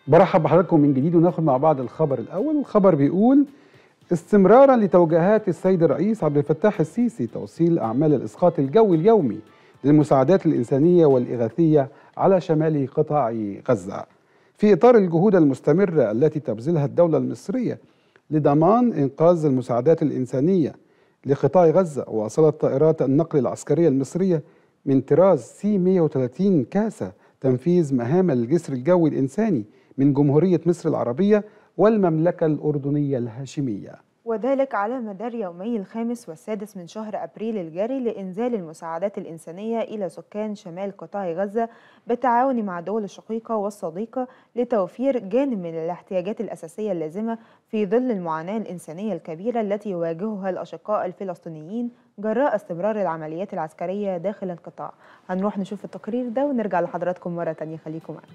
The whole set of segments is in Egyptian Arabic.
برحب بحضراتكم من جديد وناخد مع بعض الخبر الاول الخبر بيقول استمرارا لتوجيهات السيد الرئيس عبد الفتاح السيسي توصيل اعمال الاسقاط الجوي اليومي للمساعدات الانسانيه والاغاثيه على شمال قطاع غزه في اطار الجهود المستمره التي تبذلها الدوله المصريه لضمان انقاذ المساعدات الانسانيه لقطاع غزه واصلت طائرات النقل العسكريه المصريه من طراز سي 130 كاسه تنفيذ مهام الجسر الجوي الانساني من جمهوريه مصر العربيه والمملكه الاردنيه الهاشميه وذلك على مدار يومي الخامس والسادس من شهر أبريل الجاري لإنزال المساعدات الإنسانية إلى سكان شمال قطاع غزة بالتعاون مع الدول الشقيقة والصديقة لتوفير جانب من الاحتياجات الأساسية اللازمة في ظل المعاناة الإنسانية الكبيرة التي يواجهها الأشقاء الفلسطينيين جراء استمرار العمليات العسكرية داخل القطاع هنروح نشوف التقرير ده ونرجع لحضراتكم مرة تانية خليكم معنا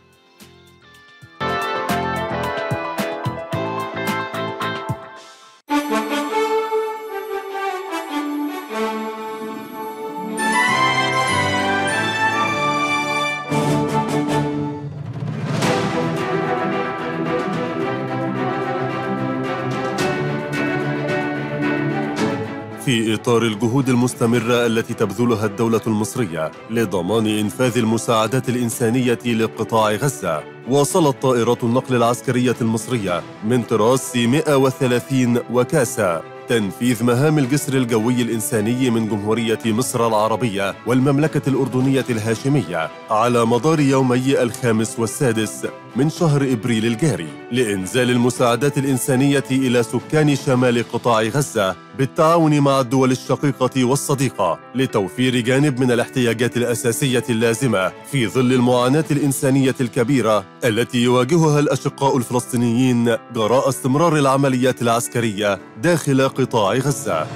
في إطار الجهود المستمرة التي تبذلها الدولة المصرية لضمان إنفاذ المساعدات الإنسانية لقطاع غزة واصلت طائرات النقل العسكرية المصرية من طراز سي 130 وكاسا تنفيذ مهام الجسر الجوي الإنساني من جمهورية مصر العربية والمملكة الأردنية الهاشمية على مدار يومي الخامس والسادس من شهر إبريل الجاري لإنزال المساعدات الإنسانية إلى سكان شمال قطاع غزة بالتعاون مع الدول الشقيقة والصديقة لتوفير جانب من الاحتياجات الأساسية اللازمة في ظل المعاناة الإنسانية الكبيرة التي يواجهها الأشقاء الفلسطينيين جراء استمرار العمليات العسكرية داخل قطاع غزة.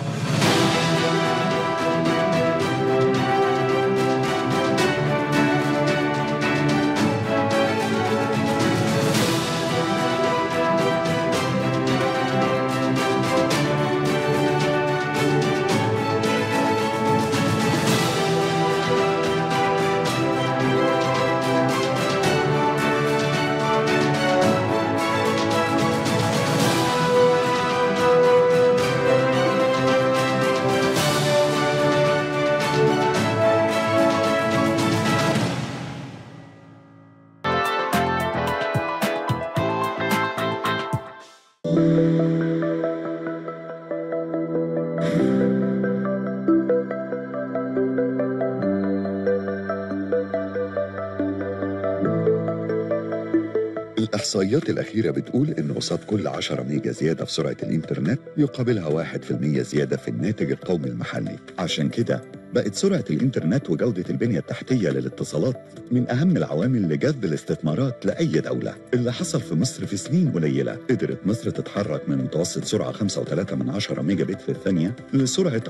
الإحصائيات الأخيرة بتقول إن قصاد كل 10 ميجا زيادة في سرعة الإنترنت يقابلها 1% زيادة في الناتج القومي المحلي عشان كده بقت سرعة الإنترنت وجودة البنية التحتية للاتصالات من أهم العوامل لجذب الاستثمارات لأي دولة اللي حصل في مصر في سنين قليلة قدرت مصر تتحرك من متوسط سرعة 5.3 من 10 ميجا بت في الثانية لسرعة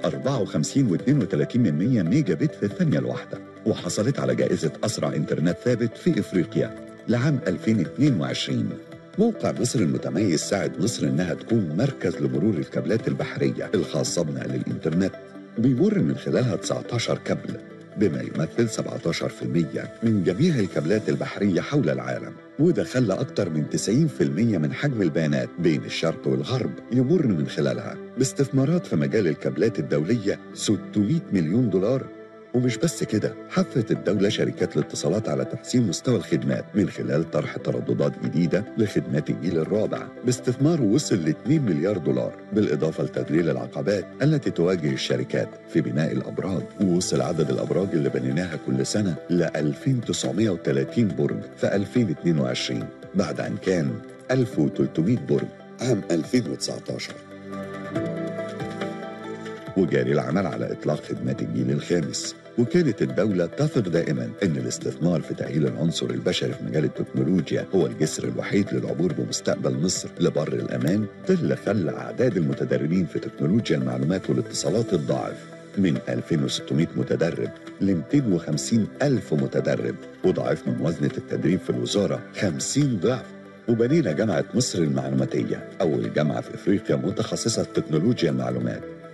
54 و32 من 100 ميجا بت في الثانية الواحدة وحصلت على جائزة أسرع إنترنت ثابت في إفريقيا لعام 2022 موقع مصر المتميز ساعد مصر إنها تكون مركز لمرور الكابلات البحرية الخاصة بنقل الإنترنت بيمر من خلالها 19 كابل بما يمثل 17% من جميع الكابلات البحرية حول العالم وده خلى أكتر من 90% من حجم البيانات بين الشرق والغرب يمر من خلالها باستثمارات في مجال الكابلات الدولية 600 مليون دولار ومش بس كده حثت الدولة شركات الاتصالات على تحسين مستوى الخدمات من خلال طرح ترددات جديدة لخدمات الجيل الرابع باستثمار وصل ل 2 مليار دولار بالإضافة لتذليل العقبات التي تواجه الشركات في بناء الأبراج ووصل عدد الأبراج اللي بنيناها كل سنة ل 2930 برج في 2022 بعد أن كان 1300 برج عام 2019 وجاري العمل على إطلاق خدمات الجيل الخامس وكانت الدولة تثق دائما أن الاستثمار في تأهيل العنصر البشري في مجال التكنولوجيا هو الجسر الوحيد للعبور بمستقبل مصر لبر الأمان ده اللي خلى أعداد المتدربين في تكنولوجيا المعلومات والاتصالات الضعف من 2600 متدرب ل 250 ألف متدرب وضعف من موازنة التدريب في الوزارة 50 ضعف وبنينا جامعة مصر المعلوماتية أول جامعة في إفريقيا متخصصة في تكنولوجيا المعلومات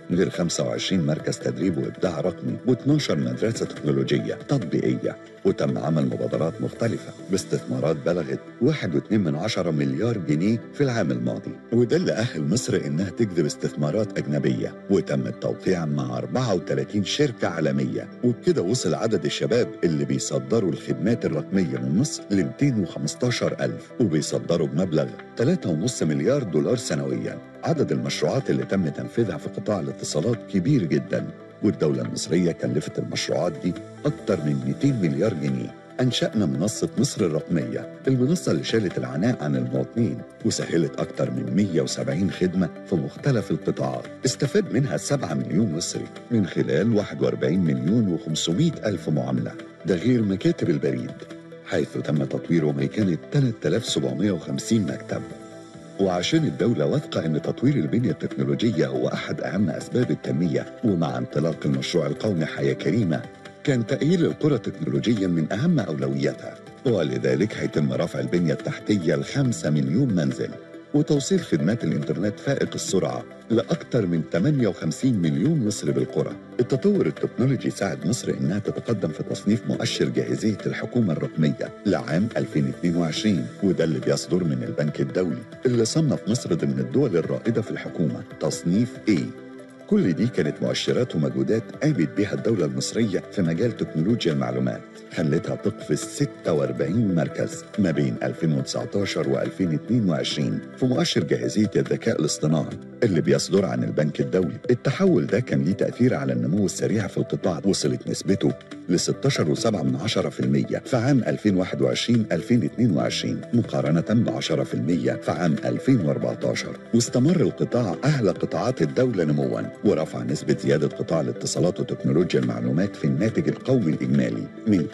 غير 25 مركز تدريب وإبداع رقمي و12 مدرسة تكنولوجية تطبيقية وتم عمل مبادرات مختلفة باستثمارات بلغت 1.2 من عشرة مليار جنيه في العام الماضي وده اللي أهل مصر إنها تجذب استثمارات أجنبية وتم التوقيع مع 34 شركة عالمية وبكده وصل عدد الشباب اللي بيصدروا الخدمات الرقمية من مصر ل 215 ألف وبيصدروا بمبلغ 3.5 مليار دولار سنوياً عدد المشروعات اللي تم تنفيذها في قطاع الاتصالات كبير جدا والدولة المصرية كلفت المشروعات دي أكثر من 200 مليار جنيه أنشأنا منصة مصر الرقمية المنصة اللي شالت العناء عن المواطنين وسهلت أكثر من 170 خدمة في مختلف القطاعات استفاد منها 7 مليون مصري من خلال 41 مليون و500 ألف معاملة ده غير مكاتب البريد حيث تم تطوير وميكنة 3750 مكتب وعشان الدولة واثقة أن تطوير البنية التكنولوجية هو أحد أهم أسباب التنمية ومع انطلاق المشروع القومي حياة كريمة كان تأهيل القرى تكنولوجيا من أهم أولوياتها ولذلك هيتم رفع البنية التحتية لخمسة مليون منزل وتوصيل خدمات الإنترنت فائق السرعة لأكثر من 58 مليون مصري بالقرى التطور التكنولوجي ساعد مصر إنها تتقدم في تصنيف مؤشر جاهزية الحكومة الرقمية لعام 2022 وده اللي بيصدر من البنك الدولي اللي صنف مصر ضمن الدول الرائدة في الحكومة تصنيف A كل دي كانت مؤشرات ومجهودات قامت بها الدولة المصرية في مجال تكنولوجيا المعلومات خلتها تقفز 46 مركز ما بين 2019 و 2022 في مؤشر جاهزية الذكاء الاصطناعي اللي بيصدر عن البنك الدولي التحول ده كان ليه تأثير على النمو السريع في القطاع وصلت نسبته ل 16.7% في عام 2021-2022 مقارنة ب 10% في عام 2014 واستمر القطاع أعلى قطاعات الدولة نمواً ورفع نسبة زيادة قطاع الاتصالات وتكنولوجيا المعلومات في الناتج القومي الإجمالي من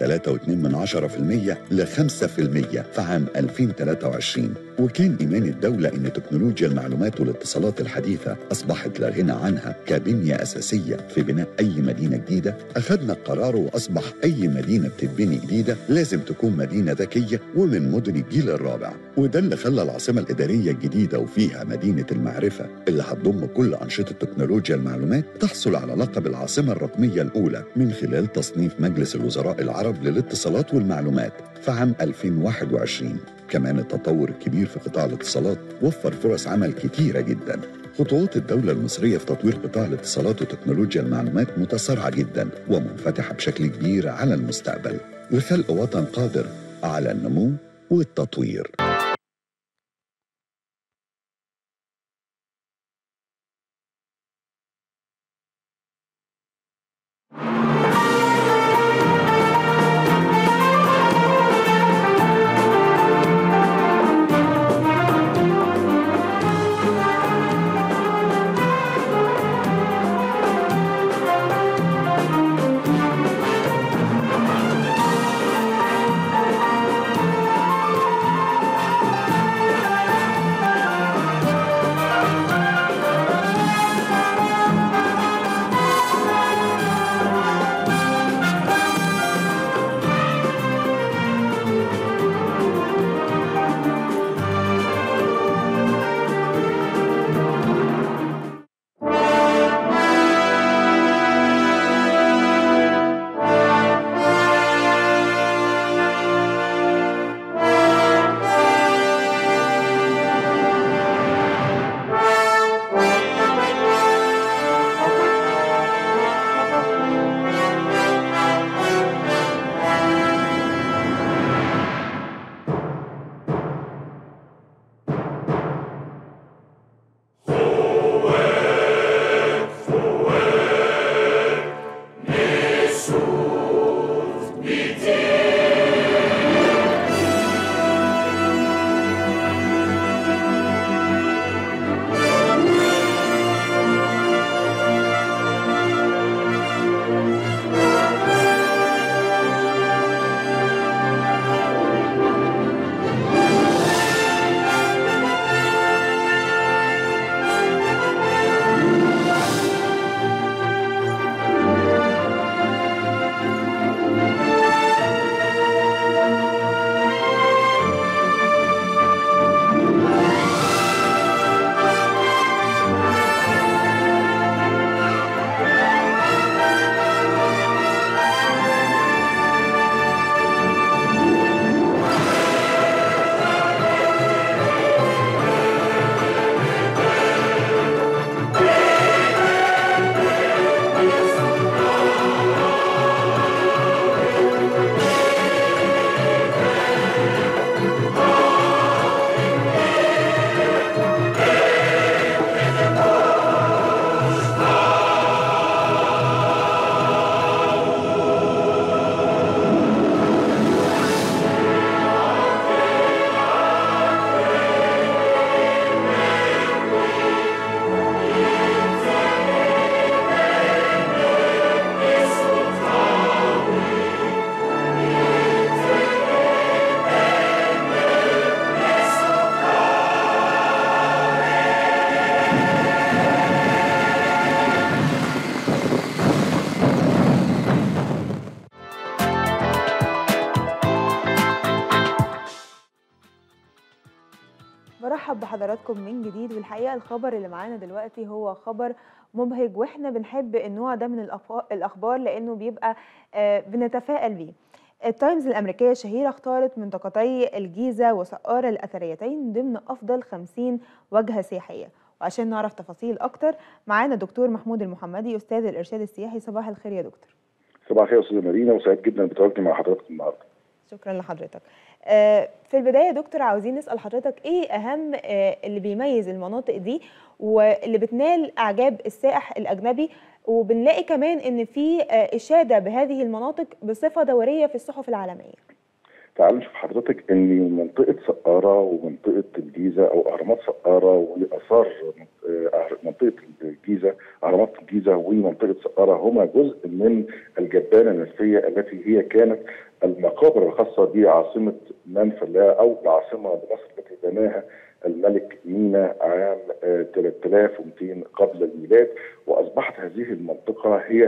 3.2% ل 5% في عام 2023 وكان إيمان الدولة إن تكنولوجيا المعلومات والاتصالات الحديثة أصبحت لا غنى عنها كبنية أساسية في بناء أي مدينة جديدة أخذنا القرار وأصبح أي مدينة بتتبني جديدة لازم تكون مدينة ذكية ومن مدن الجيل الرابع وده اللي خلى العاصمة الإدارية الجديدة وفيها مدينة المعرفة اللي هتضم كل أنشطة تكنولوجيا المعلومات تحصل على لقب العاصمة الرقمية الأولى من خلال تصنيف مجلس الوزراء العرب للاتصالات والمعلومات في عام 2021 كمان التطور الكبير في قطاع الاتصالات وفر فرص عمل كتيرة جدا خطوات الدولة المصرية في تطوير قطاع الاتصالات وتكنولوجيا المعلومات متسارعة جدا ومنفتحة بشكل كبير على المستقبل لخلق وطن قادر على النمو والتطوير برحب بحضراتكم من جديد والحقيقه الخبر اللي معانا دلوقتي هو خبر مبهج واحنا بنحب النوع ده من الأخبار- الاخبار لانه بيبقى آه، بنتفائل بيه التايمز الامريكيه الشهيره اختارت منطقتي الجيزه وسقاره الاثريتين ضمن افضل 50 وجهه سياحيه وعشان نعرف تفاصيل اكتر معانا دكتور محمود المحمدي استاذ الارشاد السياحي صباح الخير يا دكتور صباح الخير يا استاذه مارينا وسعيد جدا بتواجدي مع حضرتك النهارده. شكرا لحضرتك آه، في البدايه يا دكتور عاوزين نسال حضرتك ايه اهم آه، اللي بيميز المناطق دي واللي بتنال اعجاب السائح الاجنبي وبنلاقي كمان ان في آه، اشاده بهذه المناطق بصفه دوريه في الصحف العالميه تعالوا نشوف حضرتك ان منطقه سقاره ومنطقه الجيزه او اهرامات سقاره واثار آه، منطقه الجيزه اهرامات الجيزه ومنطقه سقاره هما جزء من الجبانه النسفيه التي هي كانت المقابر الخاصه بعاصمه منفى الله او العاصمه لمصر التي بناها الملك مينا عام آه، 3200 قبل الميلاد واصبحت هذه المنطقه هي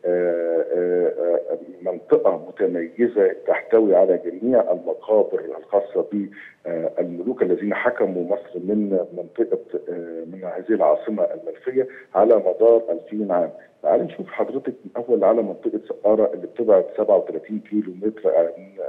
آه، آه، آه، منطقة متميزة تحتوي على جميع المقابر الخاصة بالملوك الذين حكموا مصر من منطقة آه، من هذه العاصمة المنفية على مدار 2000 عام. تعال نشوف حضرتك الأول على منطقة سقارة اللي بتبعد 37 كيلو متر عن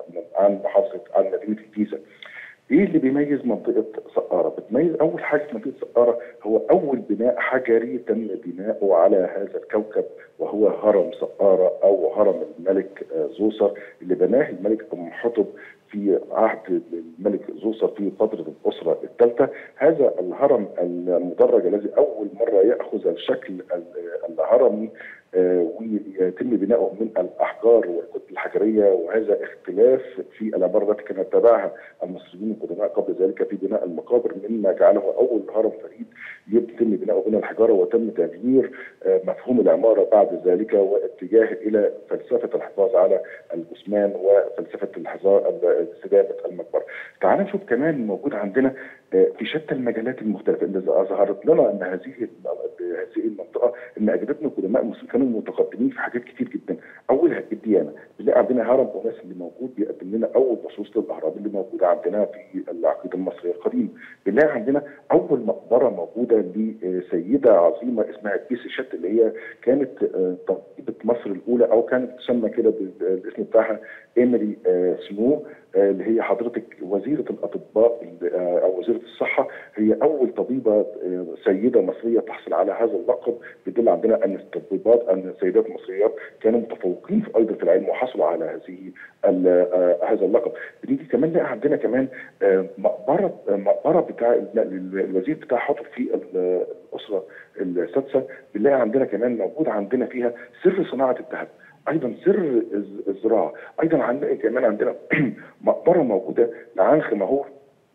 عن محافظة عن مدينة الجيزة. ايه اللي بيميز منطقه سقاره؟ بتميز اول حاجه في منطقه سقاره هو اول بناء حجري تم بناؤه على هذا الكوكب وهو هرم سقاره او هرم الملك آه، زوسر اللي بناه الملك امحطب في عهد الملك زوسر في فتره الاسره الثالثه، هذا الهرم المدرج الذي اول مره ياخذ الشكل ال- الهرمي آه، ويتم بناؤه من الاحجار والكتل الحجريه وهذا اختلاف في العباره التي كان اتبعها المصريين القدماء قبل ذلك في بناء المقابر مما جعله اول هرم فريد يتم بناؤه من الحجاره وتم تغيير آه، مفهوم العماره بعد ذلك واتجاه الى فلسفه الحفاظ على الجثمان وفلسفه الحفاظ استدامه المقبره. تعال نشوف كمان موجود عندنا آه، في شتى المجالات المختلفه اللي ظهرت لنا ان هذه هذه المنطقه ان اجدادنا القدماء المصريين كانوا متقدمين في حاجات كتير جدا اولها الديانه بنلاقي عندنا هرم اوناس اللي موجود بيقدم لنا اول نصوص للاهرام اللي موجوده عندنا في العقيده المصريه القديمه بنلاقي عندنا اول مقبره موجوده لسيده عظيمه اسمها كيس الشت اللي هي كانت آه، طبيبه مصر الاولى او كانت تسمى كده بالاسم بتاعها ايميلي آه، سنو آه، اللي هي حضرتك وزيره الاطباء آه، او وزيره الصحه هي اول طبيبه آه، سيده مصريه تحصل على هذا اللقب بيدل عندنا ان الطبيبات ان السيدات المصريات كانوا متفوقين في ايضا في العلم وحصلوا على هذه ال- آه، هذا اللقب بنيجي كمان نلاقي عندنا كمان آه، مقبره آه، مقبره بتاع ال- ال- الوزير بتاع حاطط في ال- الاسره السادسه بنلاقي عندنا كمان موجود عندنا فيها سر صناعه الذهب ايضا سر الز- الزراعه ايضا هنلاقي كمان عندنا مقبره موجوده لعنخ ماهور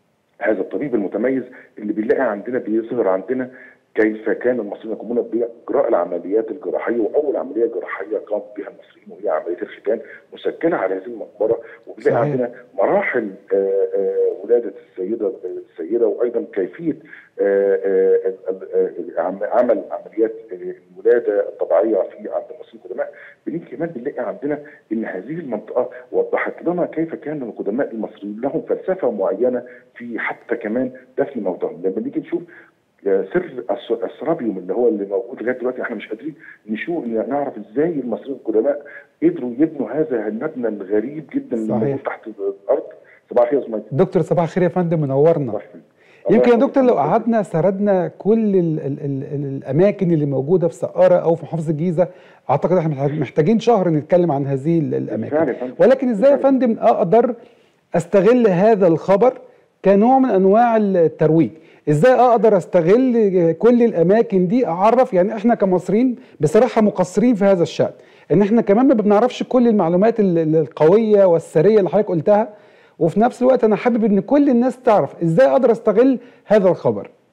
هذا الطبيب المتميز اللي بنلاقي عندنا بيظهر عندنا كيف كان المصريين يقومون باجراء العمليات الجراحيه واول عمليه جراحيه قام بها المصريين وهي عمليه الختان مسجله على هذه المقبره وبنلاقي صحيح. عندنا مراحل آه، آه، ولاده السيده السيده وايضا كيفيه آه، آه، ال- آه، عم- عمل عمليات آه، الولاده الطبيعيه في عند المصريين القدماء بنيجي كمان بنلاقي عندنا ان هذه المنطقه وضحت لنا كيف كان القدماء المصريين لهم فلسفه معينه في حتى كمان دفن موتاهم لما نيجي نشوف آه، سر الس- السرابيوم اللي هو اللي موجود لغايه دلوقتي احنا مش قادرين نشوف نعرف ازاي المصريين القدماء قدروا يبنوا هذا المبنى الغريب جدا اللي صحيح. موجود تحت الارض صباح الخير يا زميلي دكتور صباح الخير يا فندم منورنا صباح الخير. يمكن يا الله دكتور لو يخليك. قعدنا سردنا كل ال ال ال ال الاماكن اللي موجوده في سقاره او في محافظه الجيزه اعتقد احنا محتاج- محتاجين شهر نتكلم عن هذه ال- بالفعل الاماكن يا فندم. ولكن ازاي يا بالفعل. فندم اقدر استغل هذا الخبر كنوع من انواع الترويج ازاي اقدر استغل كل الاماكن دي اعرف يعني احنا كمصريين بصراحه مقصرين في هذا الشان ان احنا كمان ما بنعرفش كل المعلومات ال- ال- القويه والسريه اللي حضرتك قلتها وفي نفس الوقت انا حابب ان كل الناس تعرف ازاي اقدر استغل هذا الخبر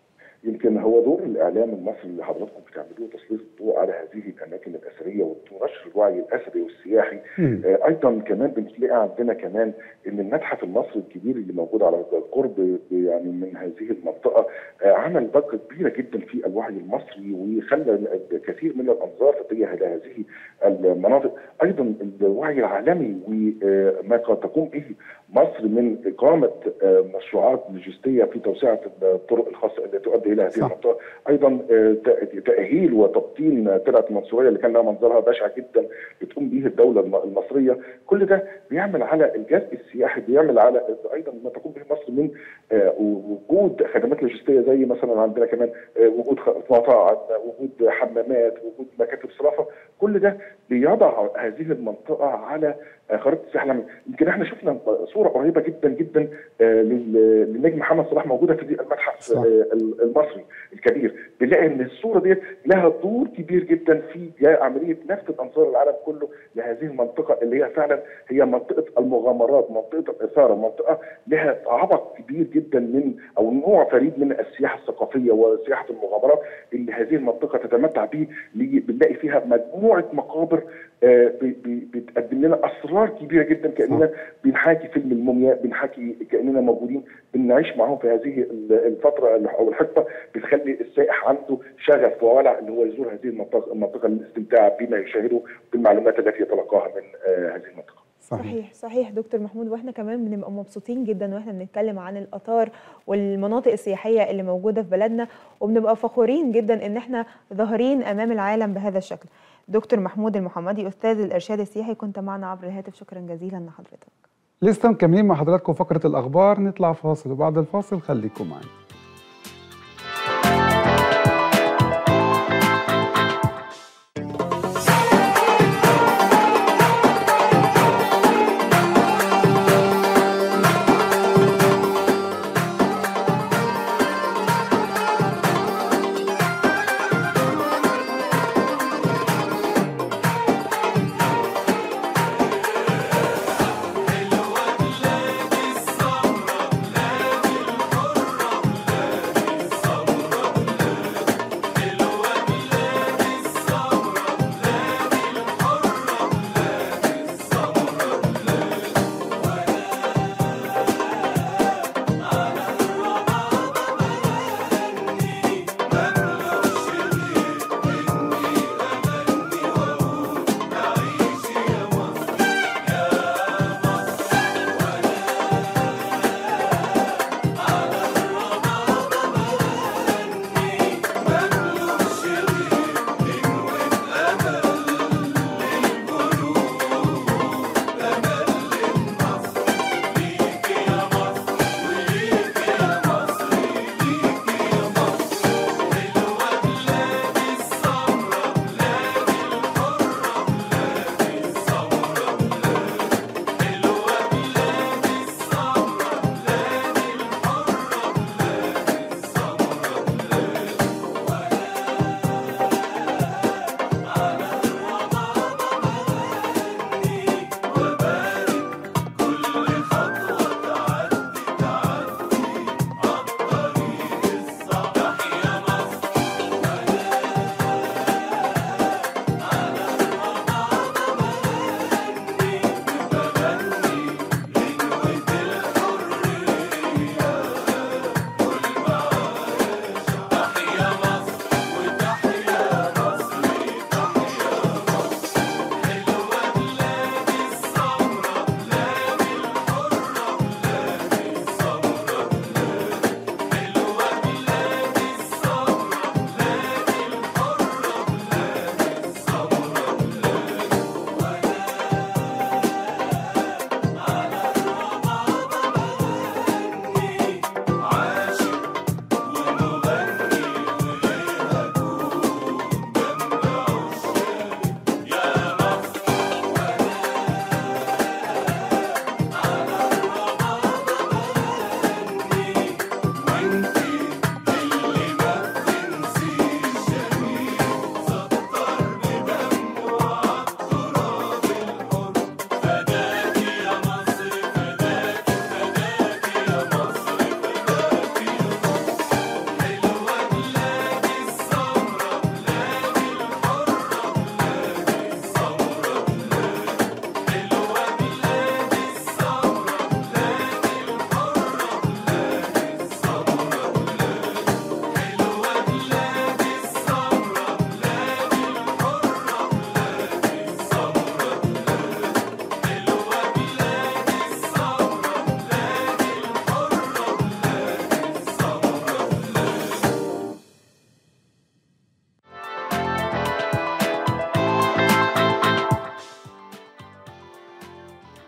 يمكن هو دور الاعلام المصري اللي حضراتكم بتعملوه تسليط الضوء على هذه الاماكن الاثريه ونشر الوعي الاثري والسياحي مم. آه، ايضا كمان بنلاقي عندنا كمان ان المتحف المصري الكبير اللي موجود على قرب يعني من هذه المنطقه آه، عمل ضجه كبيره جدا في الوعي المصري وخلى كثير من الانظار تتجه الى هذه المناطق ايضا الوعي العالمي وما قد تقوم به مصر من اقامه آه، مشروعات لوجستيه في توسعه الطرق الخاصه التي تؤدي الى هذه صح. المنطقه ايضا آه، ت- تاهيل وتبطين ترعه المنصوريه اللي كان لها منظرها بشع جدا بتقوم به الدوله الم- المصريه كل ده بيعمل على الجذب السياحي بيعمل على ايضا ما تقوم به مصر من آه، وجود خدمات لوجستيه زي مثلا عندنا كمان آه، وجود خ- مطاعم وجود حمامات وجود مكاتب صرافه كل ده بيضع هذه المنطقه على آه، خريطه السياحه العالميه يمكن احنا شفنا صوره قريبه جدا جدا آه، لل- للنجم محمد صلاح موجوده في المتحف صح. آه، المصري الكبير بنلاقي ان الصوره ديت لها دور كبير جدا في جا- عمليه لفت انظار العالم كله لهذه المنطقه اللي هي فعلا هي منطقه المغامرات منطقه الاثاره منطقه لها عبق كبير جدا من او نوع فريد من السياحه الثقافيه وسياحه المغامرات اللي هذه المنطقه تتمتع به لي- بنلاقي فيها مجموعه مقابر آه، ب- ب- بتقدم لنا اسرار كبيره جدا كاننا بنحاكي فيلم الموميا بنحكي كاننا موجودين بنعيش معاهم في هذه ال- الفتره اللي- او الحقبه بتخلي السائح عنده شغف وولع ان هو يزور هذه المنطقه المنطقه للاستمتاع بما يشاهده بالمعلومات التي يتلقاها من آه، هذه المنطقه. صحيح صحيح صحيح دكتور محمود واحنا كمان بنبقى مبسوطين جدا واحنا بنتكلم عن الاثار والمناطق السياحيه اللي موجوده في بلدنا وبنبقى فخورين جدا ان احنا ظاهرين امام العالم بهذا الشكل دكتور محمود المحمدي استاذ الارشاد السياحي كنت معنا عبر الهاتف شكرا جزيلا لحضرتك لسه مكملين مع حضراتكم فقره الاخبار نطلع فاصل وبعد الفاصل خليكم معانا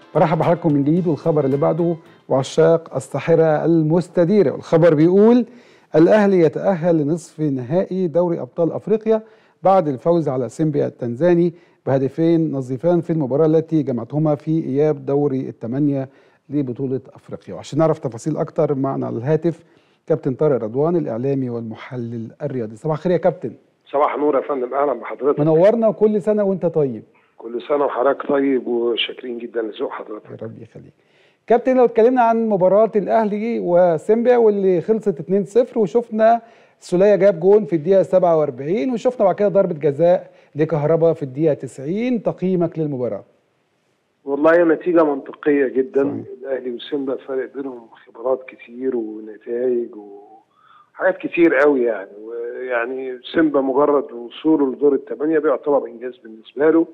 برحب بحضراتكم من جديد والخبر اللي بعده وعشاق الساحرة المستديرة والخبر بيقول الأهلي يتأهل لنصف نهائي دوري أبطال أفريقيا بعد الفوز على سيمبيا التنزاني بهدفين نظيفان في المباراة التي جمعتهما في إياب دوري الثمانية لبطولة أفريقيا وعشان نعرف تفاصيل أكتر معنا على الهاتف كابتن طارق رضوان الإعلامي والمحلل الرياضي صباح الخير يا كابتن صباح النور يا فندم اهلا بحضرتك منورنا وكل سنة وانت طيب كل سنه وحضرتك طيب وشاكرين جدا لذوق حضرتك يا رب يخليك كابتن لو اتكلمنا عن مباراة الأهلي وسيمبيا واللي خلصت 2-0 وشفنا سولية جاب جون في الدقيقة 47 وشفنا بعد كده ضربة جزاء لكهربا في الدقيقة 90 تقييمك للمباراة والله هي نتيجه منطقيه جدا صحيح. الاهلي وسيمبا فرق بينهم خبرات كتير ونتائج وحاجات كتير قوي يعني ويعني سيمبا مجرد وصوله لدور الثمانيه بيعتبر انجاز بالنسبه له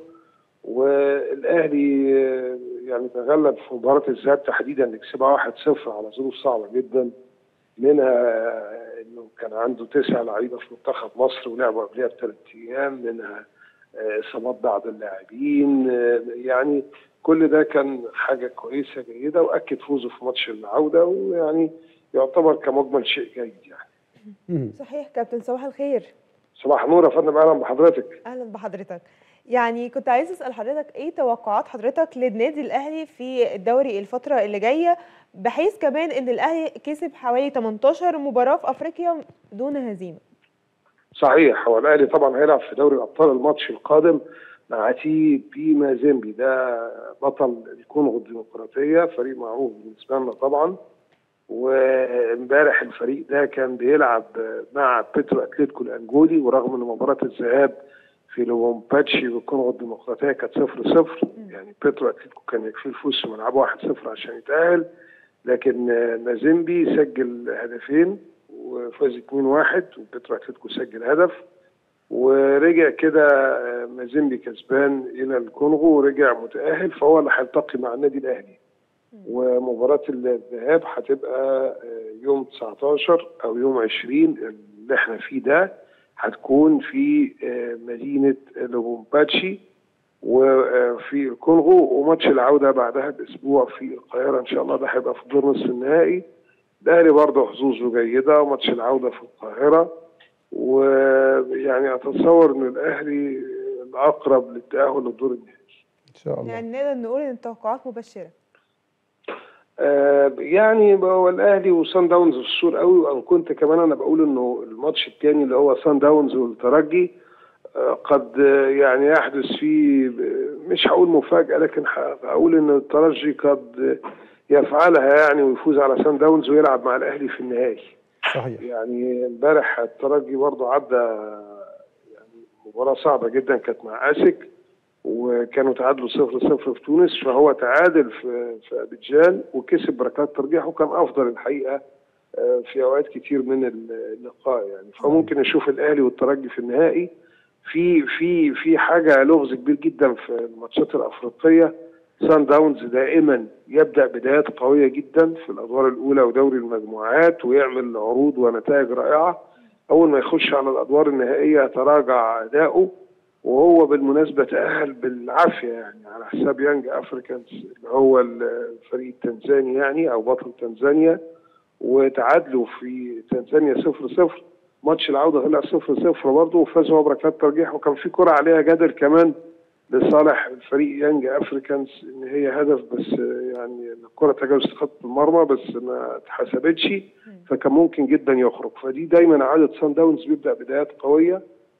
والاهلي آه، يعني تغلب في مباراه الذهاب تحديدا يكسبها 1-0 على ظروف صعبه جدا منها آه، انه كان عنده تسع لعيبه في منتخب مصر ولعبوا قبلها بثلاث ايام منها آه، اصابات بعض اللاعبين آه، يعني كل ده كان حاجه كويسه جيده واكد فوزه في ماتش العوده ويعني يعتبر كمجمل شيء جيد يعني مم. صحيح كابتن صباح الخير صباح النور يا فندم اهلا بحضرتك اهلا بحضرتك يعني كنت عايز اسال حضرتك ايه توقعات حضرتك للنادي الاهلي في الدوري الفتره اللي جايه بحيث كمان ان الاهلي كسب حوالي 18 مباراه في افريقيا دون هزيمه صحيح هو الاهلي طبعا هيلعب في دوري الابطال الماتش القادم مع تي بي مازيمبي ده بطل الكونغو الديمقراطيه فريق معروف بالنسبه لنا طبعا وامبارح الفريق ده كان بيلعب مع بيترو اتلتيكو الانجولي ورغم ان مباراه الذهاب في لومباتشي بالكونغو الديمقراطيه كانت 0 0 يعني بيترو اتلتيكو كان يكفيه الفوز في ملعبه 1 0 عشان يتاهل لكن آه، مازيمبي سجل هدفين وفاز 2-1 وبيترو اتلتيكو سجل هدف ورجع كده آه، مازيمبي كسبان الى الكونغو ورجع متاهل فهو اللي هيلتقي مع النادي الاهلي ومباراه الذهاب هتبقى آه، يوم 19 او يوم 20 اللي احنا فيه ده هتكون في آه، مدينه لوبومباتشي وفي الكونغو وماتش العوده بعدها باسبوع في القاهره ان شاء الله ده هيبقى في دور نصف النهائي الاهلي برضه حظوظه جيده وماتش العوده في القاهره ويعني اتصور ان الاهلي الاقرب للتاهل للدور النهائي إن شاء الله يعني نقدر نقول ان التوقعات مبشره آه، يعني هو الاهلي وسان داونز في الصور قوي وان كنت كمان انا بقول انه الماتش الثاني اللي هو سان داونز والترجي آه، قد آه، يعني يحدث فيه ب- مش هقول مفاجاه لكن هقول ان الترجي قد يفعلها يعني ويفوز على سان داونز ويلعب مع الاهلي في النهائي صحيح يعني امبارح الترجي برضه عدى يعني مباراة صعبة جدا كانت مع اسك وكانوا تعادلوا صفر صفر في تونس فهو تعادل في في ابيجان وكسب بركات ترجيح وكان افضل الحقيقة آه، في اوقات كتير من اللقاء يعني فممكن نشوف الاهلي والترجي في النهائي في في في حاجة لغز كبير جدا في الماتشات الافريقية سان داونز دائما يبدا بدايات قويه جدا في الادوار الاولى ودوري المجموعات ويعمل عروض ونتائج رائعه اول ما يخش على الادوار النهائيه يتراجع اداؤه وهو بالمناسبه تاهل بالعافيه يعني على حساب يانج افريكانز اللي هو الفريق التنزاني يعني او بطل تنزانيا وتعادلوا في تنزانيا 0 0 ماتش العوده طلع 0 0 برضه وفازوا بركات ترجيح وكان في كره عليها جدل كمان لصالح الفريق يانج افريكانز ان هي هدف بس يعني الكره تجاوزت خط المرمى بس ما اتحسبتش فكان ممكن جدا يخرج فدي دايما عاده سان داونز بيبدا بدايات قويه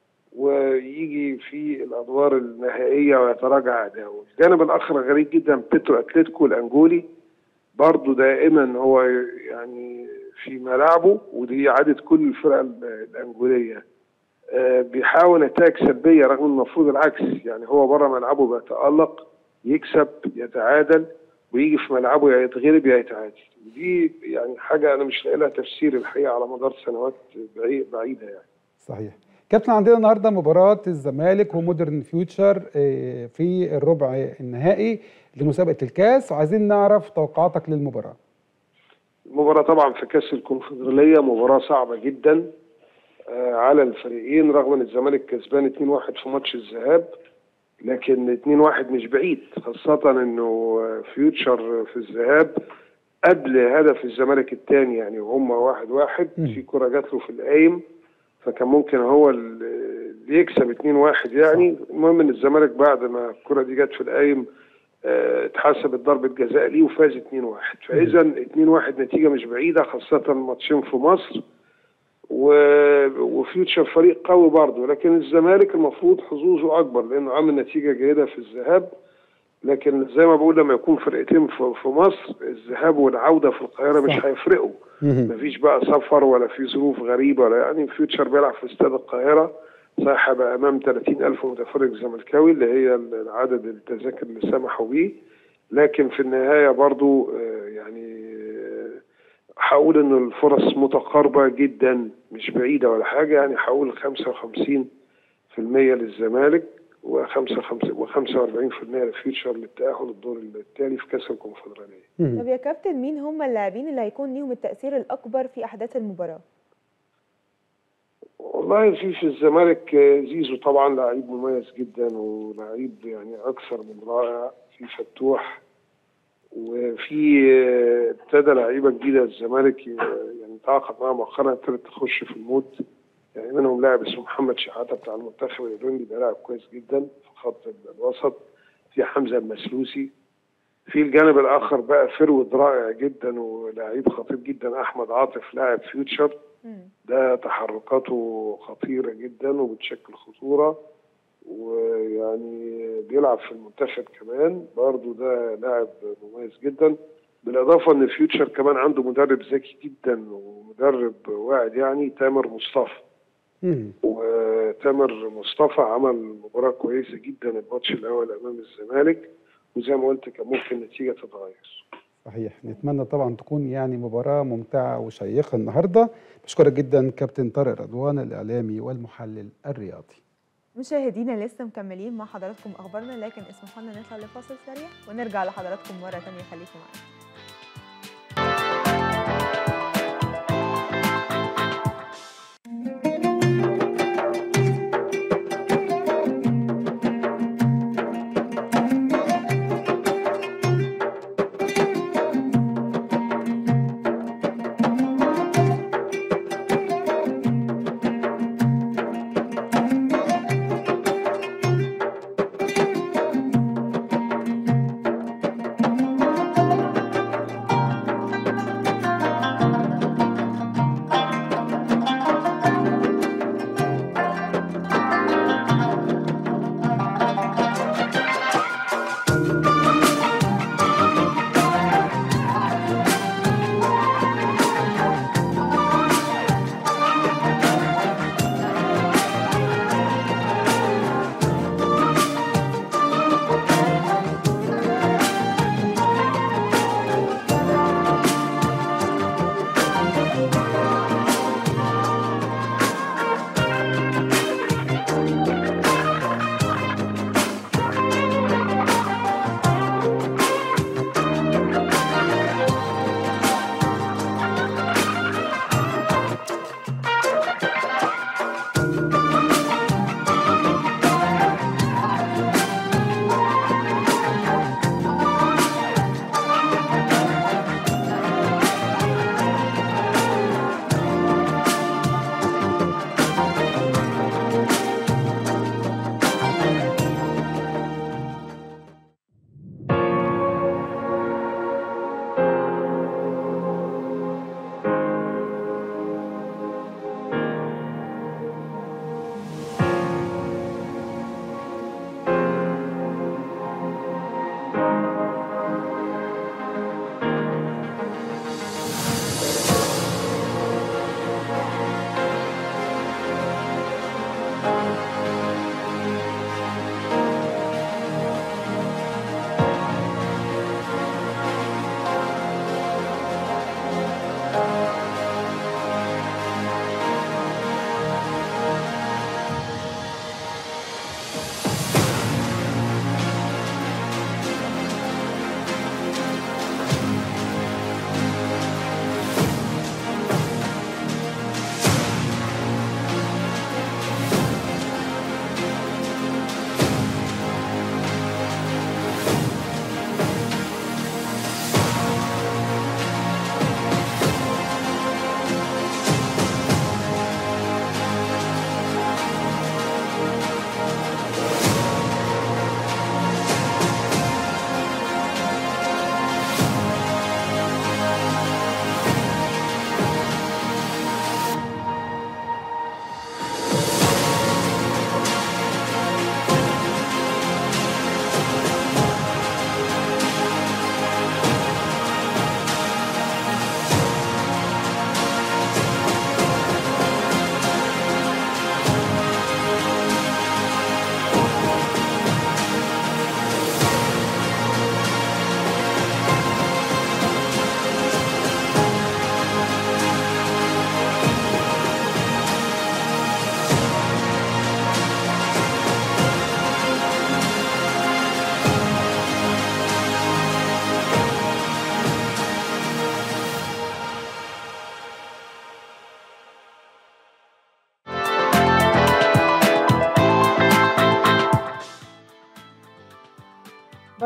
ويجي في الادوار النهائيه ويتراجع اداؤه الجانب الاخر غريب جدا بيترو اتلتيكو الانجولي برضه دائما هو يعني في ملاعبه ودي عاده كل الفرق الانجوليه آه، بيحاول نتائج سلبيه رغم المفروض العكس يعني هو بره ملعبه بيتالق يكسب يتعادل ويجي في ملعبه يا يتغلب يا يتعادل دي يعني حاجه انا مش لاقي لها تفسير الحقيقه على مدار سنوات بعي- بعيده يعني صحيح كابتن عندنا النهارده مباراة الزمالك ومودرن فيوتشر آه، في الربع النهائي لمسابقة الكاس وعايزين نعرف توقعاتك للمباراة المباراة طبعا في كأس الكونفدرالية مباراة صعبة جدا آه، على الفريقين رغم ان الزمالك كسبان 2-1 في ماتش الذهاب لكن 2-1 مش بعيد خاصة انه فيوتشر في الذهاب قبل هدف الزمالك الثاني يعني وهم واحد واحد مم. في كرة جات له في القايم فكان ممكن هو اللي يكسب 2-1 يعني المهم ان الزمالك بعد ما الكرة دي جت في القايم آه، اتحسبت ضربة جزاء ليه وفاز 2-1 فإذا 2-1 نتيجة مش بعيدة خاصة ماتشين في مصر و... وفيوتشر فريق قوي برضه لكن الزمالك المفروض حظوظه أكبر لأنه عامل نتيجة جيدة في الذهاب لكن زي ما بقول لما يكون فرقتين في في مصر الذهاب والعودة في القاهرة مش صح. هيفرقوا مهم. مفيش بقى سفر ولا في ظروف غريبة ولا يعني فيوتشر بيلعب في استاد القاهرة صحيح هيبقى أمام 30 ألف متفرج زملكاوي اللي هي العدد التذاكر اللي سمحوا بيه لكن في النهاية برضو آه، يعني آه، هقول إن الفرص متقاربة جدا مش بعيدة ولا حاجة يعني هقول 55% للزمالك و45 و45% للفيوتشر للتأهل الدور التالي في كأس الكونفدرالية مهم. طب يا كابتن مين هم اللاعبين اللي هيكون ليهم التأثير الأكبر في أحداث المباراة؟ والله في في الزمالك آه، زيزو طبعا لعيب مميز جدا ولعيب يعني اكثر من رائع في فتوح وفي آه، ابتدى لعيبه جديده الزمالك ي- يعني تعاقد معاها مؤخرا ابتدت تخش في المود يعني منهم لاعب اسمه محمد شحاته بتاع المنتخب الايرلندي ده لاعب كويس جدا في خط الوسط في حمزه المسلوسي في الجانب الاخر بقى فرود رائع جدا ولاعيب خطير جدا احمد عاطف لاعب فيوتشر مم. ده تحركاته خطيرة جدا وبتشكل خطورة ويعني بيلعب في المنتخب كمان برضو ده لاعب مميز جدا بالإضافة إن فيوتشر كمان عنده مدرب ذكي جدا ومدرب واعد يعني تامر مصطفى مهم. وتامر مصطفى عمل مباراة كويسة جدا الماتش الأول أمام الزمالك وزي ما قلت كان ممكن النتيجة تتغير صحيح نتمنى طبعا تكون يعني مباراة ممتعة وشيقة النهاردة بشكرك جدا كابتن طارق رضوان الإعلامي والمحلل الرياضي مشاهدينا لسه مكملين مع حضراتكم أخبارنا لكن اسمحوا لنا نطلع لفاصل سريع ونرجع لحضراتكم مرة تانية خليكم معانا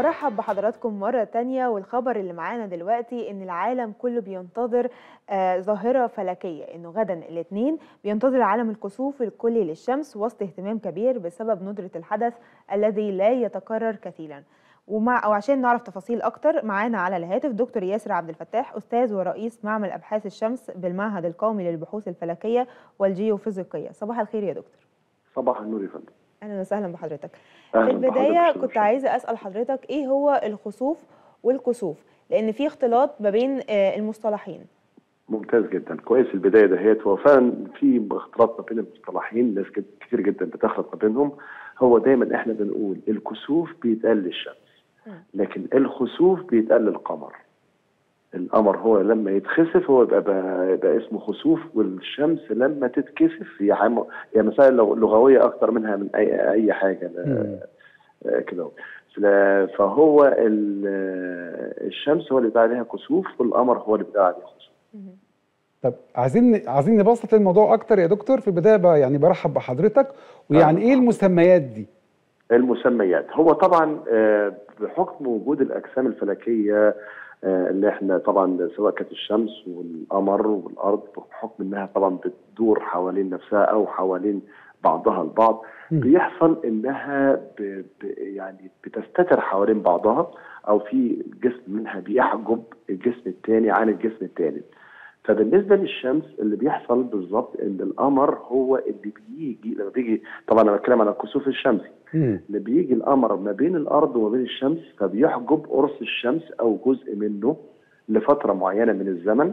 برحب بحضراتكم مرة تانية والخبر اللي معانا دلوقتي إن العالم كله بينتظر آه ظاهرة فلكية إنه غدا الاثنين بينتظر العالم الكسوف الكلي للشمس وسط اهتمام كبير بسبب ندرة الحدث الذي لا يتكرر كثيرا ومع أو عشان نعرف تفاصيل أكتر معانا على الهاتف دكتور ياسر عبد الفتاح أستاذ ورئيس معمل أبحاث الشمس بالمعهد القومي للبحوث الفلكية والجيوفيزيقية صباح الخير يا دكتور صباح النور يا فندم أهلا وسهلا بحضرتك أهلاً في البداية بحضرتك، كنت شكراً. عايزة أسأل حضرتك إيه هو الخسوف والكسوف لأن في اختلاط ما بين آه، المصطلحين ممتاز جدا كويس البدايه دهيت هو فعلا في اختلاط ما بين المصطلحين ناس كت- كتير جدا بتخلط ما بينهم هو دايما احنا بنقول الكسوف بيتقال للشمس مم. لكن الخسوف بيتقال للقمر القمر هو لما يتخسف هو يبقى, بقى, يبقى اسمه خسوف والشمس لما تتكسف هي حم... هي مسائل لغ- لغويه اكتر منها من اي اي حاجه لا- مم. آه، كده اهو. فلا- فهو ال- آه، الشمس هو اللي بيتقال عليها كسوف والقمر هو اللي بيتقال عليه خسوف مهم. طب عايزين عايزين نبسط الموضوع اكتر يا دكتور في البدايه بقى يعني برحب بحضرتك ويعني آه. ايه المسميات دي المسميات هو طبعا آه، بحكم وجود الاجسام الفلكيه آه، اللي احنا طبعا سواء كانت الشمس والقمر والارض بحكم انها طبعا بتدور حوالين نفسها او حوالين بعضها البعض مم. بيحصل انها ب ب يعني بتستتر حوالين بعضها او في جسم منها بيحجب الجسم الثاني عن الجسم الثالث فبالنسبه للشمس اللي بيحصل بالظبط ان القمر هو اللي بيجي لما بيجي طبعا انا بتكلم عن الكسوف الشمسي مم. اللي بيجي القمر ما بين الارض وما بين الشمس فبيحجب قرص الشمس او جزء منه لفتره معينه من الزمن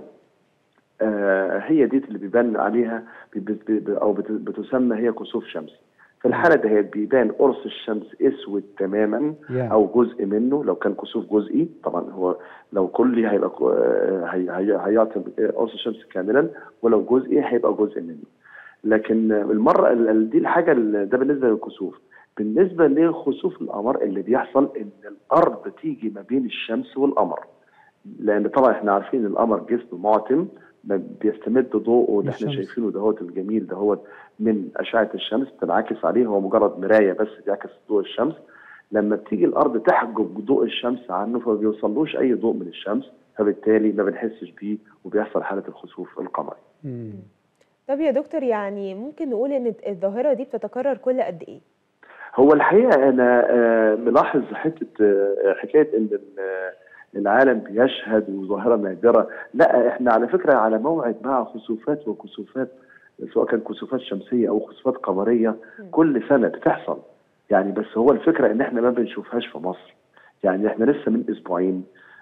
آه هي دي اللي بيبان عليها بي- بي- بي- او بت- بتسمى هي كسوف شمسي في الحاله دهيت بيبان قرص الشمس اسود تماما يعني. او جزء منه لو كان كسوف جزئي طبعا هو لو كلي هيبقى ك- آه، هي- هي- هيعطي قرص الشمس كاملا ولو جزئي هيبقى جزء منه لكن المره ال- ال- دي الحاجه ال- ده بالنسبه للكسوف بالنسبه لخسوف القمر اللي بيحصل ان الارض تيجي ما بين الشمس والقمر لان طبعا احنا عارفين ان القمر جسم معتم ما بيستمد ضوءه اللي احنا الشمس. شايفينه دهوت الجميل دهوت من اشعه الشمس بتنعكس عليه هو مجرد مرايه بس بيعكس ضوء الشمس لما بتيجي الارض تحجب ضوء الشمس عنه فما بيوصلوش اي ضوء من الشمس فبالتالي ما بنحسش بيه وبيحصل حاله الخسوف القمري مم. طب يا دكتور يعني ممكن نقول إن الظاهرة دي بتتكرر كل قد إيه؟ هو الحقيقه انا آه، ملاحظ حته آه، حكايه ان ال- آه، العالم بيشهد وظاهره نادره لا احنا على فكره على موعد مع خسوفات وكسوفات سواء كان كسوفات شمسيه او خسوفات قمريه مم. كل سنه بتحصل يعني بس هو الفكره ان احنا ما بنشوفهاش في مصر يعني احنا لسه من اسبوعين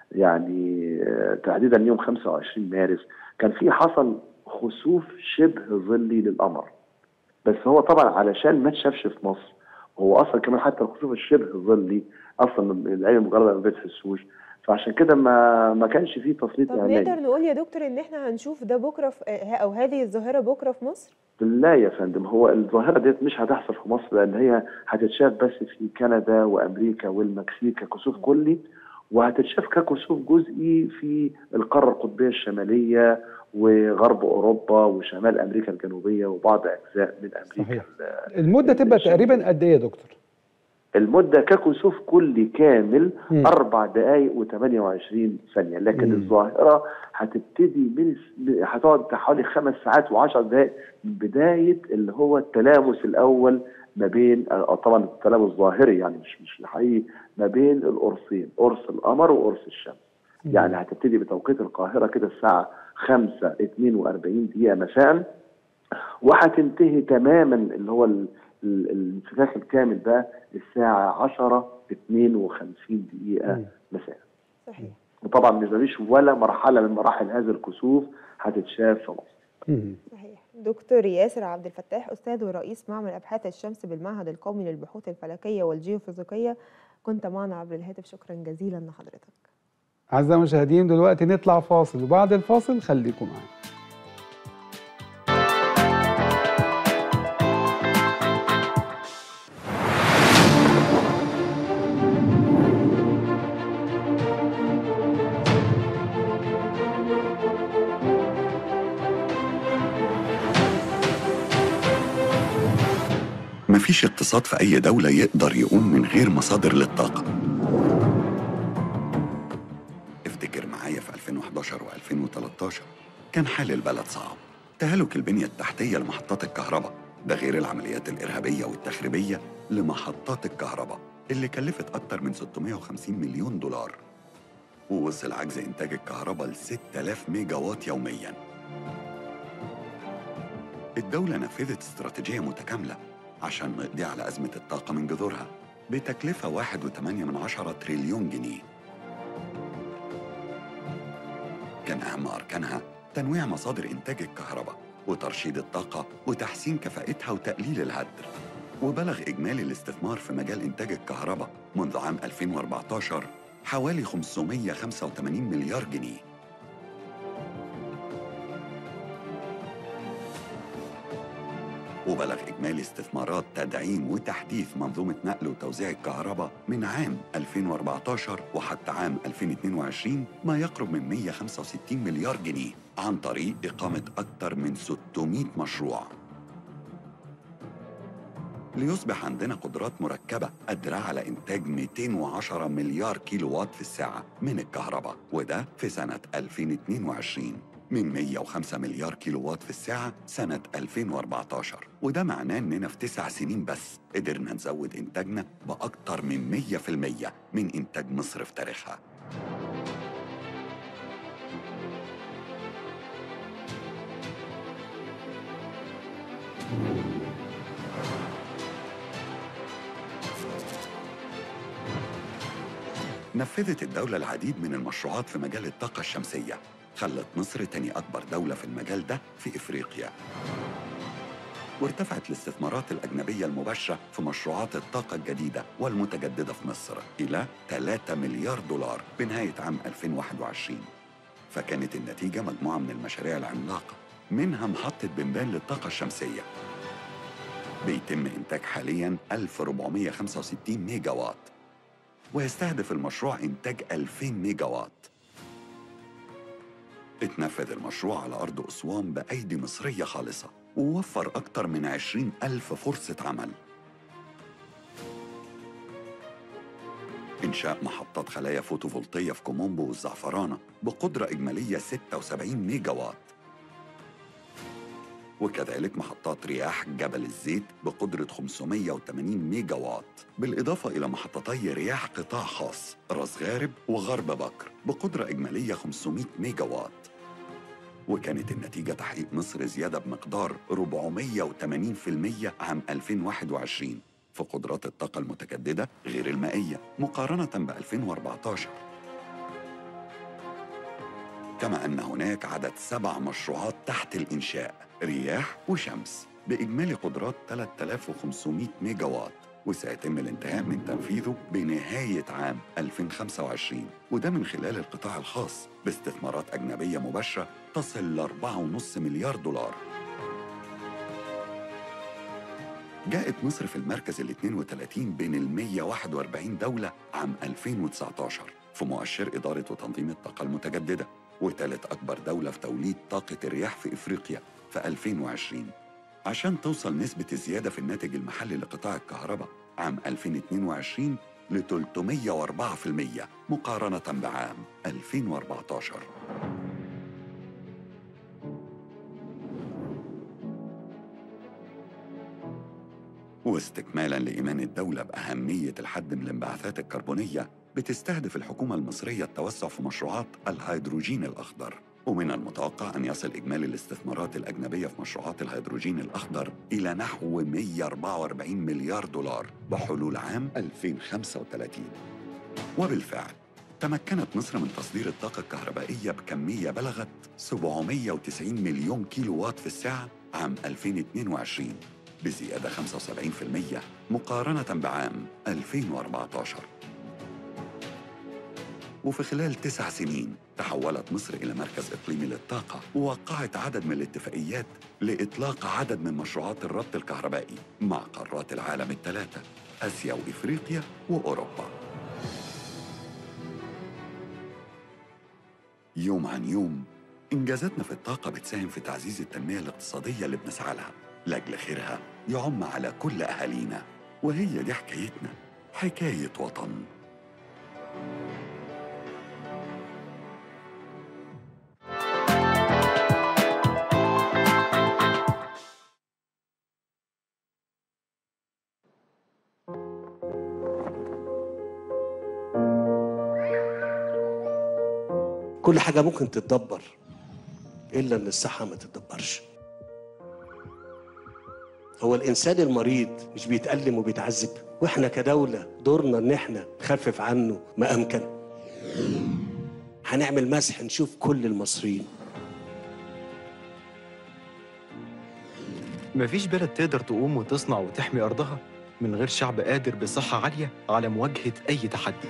يعني آه، تحديدا يوم 25 مارس كان في حصل خسوف شبه ظلي للقمر بس هو طبعا علشان ما اتشافش في مصر هو اصلا كمان حتى الخسوف الشبه ظلي اصلا العين المجرده ما بتحسوش فعشان كده ما ما كانش فيه تسليط طب اعلامي نقدر نقول يا دكتور إن إحنا هنشوف ده بكرة في آه، أو هذه الظاهرة بكرة في مصر؟ لا يا فندم هو الظاهره ديت مش هتحصل في مصر لان هي هتتشاف بس في كندا وامريكا والمكسيك ككسوف كلي وهتتشاف ككسوف جزئي في القاره القطبيه الشماليه وغرب اوروبا وشمال امريكا الجنوبيه وبعض اجزاء من امريكا صحيح. ال- المده تبقى الشمس. تقريبا قد ايه يا دكتور المده ككسوف كلي كامل مم. اربع دقائق و28 ثانيه لكن مم. الظاهره هتبتدي من الس- هتقعد حوالي خمس ساعات و10 دقائق من بدايه اللي هو التلامس الاول ما بين آه، طبعا التلامس ظاهري يعني مش مش حقيقي ما بين القرصين قرص القمر وقرص الشمس مم. يعني هتبتدي بتوقيت القاهره كده الساعه 5 42 دقيقه مساء وهتنتهي تماما اللي هو ال- ال- الانفكاك الكامل بقى الساعه 10 52 دقيقه مم. مساء صحيح وطبعا ما فيش ولا مرحله من مراحل هذا الكسوف هتتشاف في مصر مم. صحيح دكتور ياسر عبد الفتاح أستاذ ورئيس معمل أبحاث الشمس بالمعهد القومي للبحوث الفلكية والجيوفيزيقية كنت معنا عبر الهاتف شكرا جزيلا لحضرتك أعزائي المشاهدين دلوقتي نطلع فاصل وبعد الفاصل خليكم معانا مفيش اقتصاد في أي دولة يقدر يقوم من غير مصادر للطاقة فاكر معايا في 2011 و2013 كان حال البلد صعب تهالك البنية التحتية لمحطات الكهرباء ده غير العمليات الإرهابية والتخريبية لمحطات الكهرباء اللي كلفت أكتر من 650 مليون دولار ووصل عجز إنتاج الكهرباء ل 6000 ميجا واط يومياً الدولة نفذت استراتيجية متكاملة عشان نقضي على أزمة الطاقة من جذورها بتكلفة 1.8 من عشرة تريليون جنيه كان أهم أركانها تنويع مصادر إنتاج الكهرباء وترشيد الطاقة وتحسين كفاءتها وتقليل الهدر وبلغ إجمالي الاستثمار في مجال إنتاج الكهرباء منذ عام 2014 حوالي 585 مليار جنيه وبلغ إجمالي استثمارات تدعيم وتحديث منظومة نقل وتوزيع الكهرباء من عام 2014 وحتى عام 2022 ما يقرب من 165 مليار جنيه عن طريق إقامة أكثر من 600 مشروع ليصبح عندنا قدرات مركبة قادرة على إنتاج 210 مليار كيلو وات في الساعة من الكهرباء وده في سنة 2022 من 105 مليار كيلو وات في الساعة سنة 2014 وده معناه إننا في تسع سنين بس قدرنا نزود إنتاجنا بأكتر من 100% من إنتاج مصر في تاريخها نفذت الدولة العديد من المشروعات في مجال الطاقة الشمسية خلت مصر تاني أكبر دولة في المجال ده في إفريقيا وارتفعت الاستثمارات الأجنبية المباشرة في مشروعات الطاقة الجديدة والمتجددة في مصر إلى 3 مليار دولار بنهاية عام 2021 فكانت النتيجة مجموعة من المشاريع العملاقة منها محطة بنبان للطاقة الشمسية بيتم إنتاج حالياً 1465 ميجا وات ويستهدف المشروع إنتاج 2000 ميجا وات اتنفذ المشروع على أرض أسوان بأيدي مصرية خالصة ووفر أكتر من 20 ألف فرصة عمل إنشاء محطات خلايا فوتوفولتية في كومومبو والزعفرانة بقدرة إجمالية 76 ميجا وات وكذلك محطات رياح جبل الزيت بقدرة 580 ميجا وات بالإضافة إلى محطتي رياح قطاع خاص راس غارب وغرب بكر بقدرة إجمالية 500 ميجا وات وكانت النتيجة تحقيق مصر زيادة بمقدار 480% عام 2021 في قدرات الطاقة المتجددة غير المائية مقارنة ب 2014 كما أن هناك عدد سبع مشروعات تحت الإنشاء رياح وشمس بإجمالي قدرات 3500 ميجا وات وسيتم الانتهاء من تنفيذه بنهاية عام 2025 وده من خلال القطاع الخاص باستثمارات أجنبية مباشرة تصل ل 4.5 مليار دولار جاءت مصر في المركز ال 32 بين ال 141 دولة عام 2019 في مؤشر إدارة وتنظيم الطاقة المتجددة وثالث أكبر دولة في توليد طاقة الرياح في إفريقيا في 2020 عشان توصل نسبة الزيادة في الناتج المحلي لقطاع الكهرباء عام 2022 ل 304% مقارنة بعام 2014 واستكمالا لإيمان الدولة بأهمية الحد من الانبعاثات الكربونية بتستهدف الحكومة المصرية التوسع في مشروعات الهيدروجين الأخضر ومن المتوقع أن يصل إجمالي الاستثمارات الأجنبية في مشروعات الهيدروجين الأخضر إلى نحو 144 مليار دولار بحلول عام 2035 وبالفعل تمكنت مصر من تصدير الطاقة الكهربائية بكمية بلغت 790 مليون كيلو وات في الساعة عام 2022 بزيادة 75% مقارنة بعام 2014 وفي خلال تسع سنين تحولت مصر إلى مركز إقليمي للطاقة ووقعت عدد من الاتفاقيات لإطلاق عدد من مشروعات الربط الكهربائي مع قارات العالم الثلاثة آسيا وإفريقيا وأوروبا يوم عن يوم إنجازاتنا في الطاقة بتساهم في تعزيز التنمية الاقتصادية اللي بنسعى لها لأجل خيرها يعم على كل أهالينا وهي دي حكايتنا حكاية وطن كل حاجة ممكن تتدبر إلا إن الصحة ما تتدبرش هو الإنسان المريض مش بيتألم وبيتعذب وإحنا كدولة دورنا إن إحنا نخفف عنه ما أمكن هنعمل مسح نشوف كل المصريين مفيش بلد تقدر تقوم وتصنع وتحمي أرضها من غير شعب قادر بصحة عالية على مواجهة أي تحدي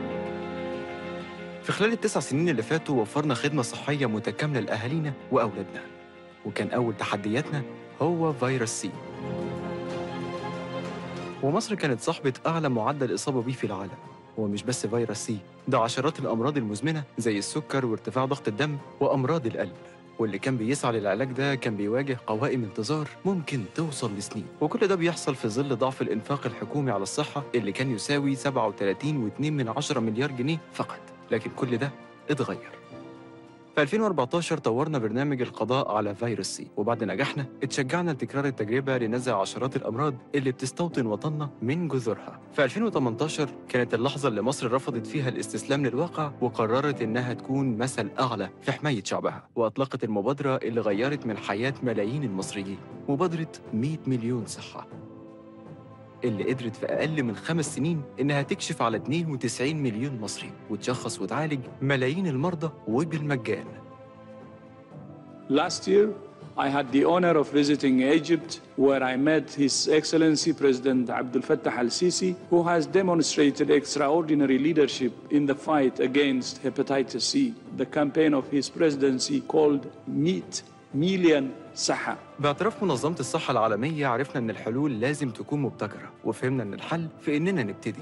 في خلال التسع سنين اللي فاتوا وفرنا خدمة صحية متكاملة لأهالينا وأولادنا وكان أول تحدياتنا هو فيروس سي ومصر كانت صاحبة أعلى معدل إصابة بيه في العالم هو مش بس فيروس سي ده عشرات الأمراض المزمنة زي السكر وارتفاع ضغط الدم وأمراض القلب واللي كان بيسعى للعلاج ده كان بيواجه قوائم انتظار ممكن توصل لسنين وكل ده بيحصل في ظل ضعف الإنفاق الحكومي على الصحة اللي كان يساوي 37.2 من عشرة مليار جنيه فقط لكن كل ده اتغير في 2014 طورنا برنامج القضاء على فيروس سي وبعد نجاحنا اتشجعنا لتكرار التجربة لنزع عشرات الأمراض اللي بتستوطن وطننا من جذورها في 2018 كانت اللحظة اللي مصر رفضت فيها الاستسلام للواقع وقررت إنها تكون مثل أعلى في حماية شعبها وأطلقت المبادرة اللي غيرت من حياة ملايين المصريين مبادرة 100 مليون صحة اللي قدرت في أقل من خمس سنين إنها تكشف على 92 مليون مصري وتشخص وتعالج ملايين المرضى وبالمجان Last year, I had the honor of visiting Egypt, where I met His Excellency President Abdel Fattah al Sisi, who has demonstrated extraordinary leadership in the fight against hepatitis C. The campaign of his presidency called Meet Million Saha. باعتراف منظمة الصحة العالمية عرفنا إن الحلول لازم تكون مبتكرة وفهمنا إن الحل في إننا نبتدي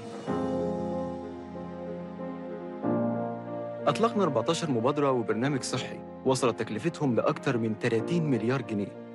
أطلقنا 14 مبادرة وبرنامج صحي وصلت تكلفتهم لأكثر من 30 مليار جنيه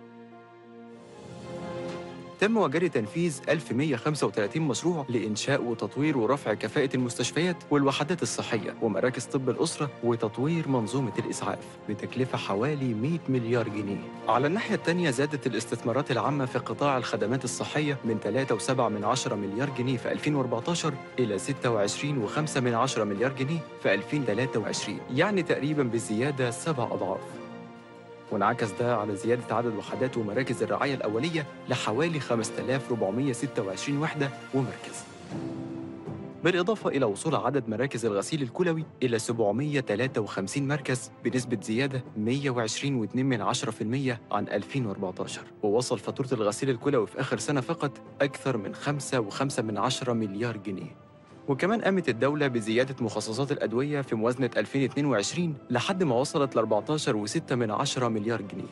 تم وجري تنفيذ 1135 مشروع لإنشاء وتطوير ورفع كفاءة المستشفيات والوحدات الصحية ومراكز طب الأسرة وتطوير منظومة الإسعاف بتكلفة حوالي 100 مليار جنيه. على الناحية الثانية زادت الاستثمارات العامة في قطاع الخدمات الصحية من 3.7 من عشرة مليار جنيه في 2014 إلى 26.5 من عشرة مليار جنيه في 2023 يعني تقريبا بزيادة سبع أضعاف. وانعكس ده على زيادة عدد وحدات ومراكز الرعاية الأولية لحوالي 5426 وحدة ومركز بالإضافة إلى وصول عدد مراكز الغسيل الكلوي إلى 753 مركز بنسبة زيادة 120.2% عن 2014 ووصل فاتورة الغسيل الكلوي في آخر سنة فقط أكثر من 5.5 مليار جنيه وكمان قامت الدولة بزيادة مخصصات الأدوية في موازنة 2022 لحد ما وصلت ل 14.6 من عشرة مليار جنيه